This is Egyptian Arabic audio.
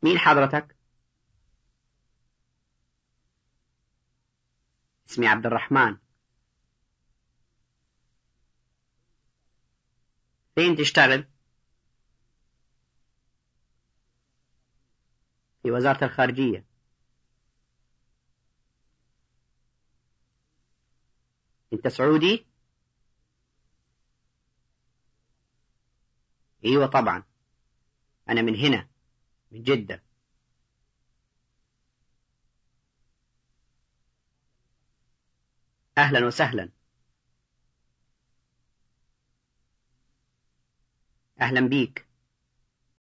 مين حضرتك؟ اسمي عبد الرحمن فين تشتغل؟ في وزارة الخارجية أنت سعودي؟ أيوة طبعا أنا من هنا من جدة أهلا وسهلا أهلا بيك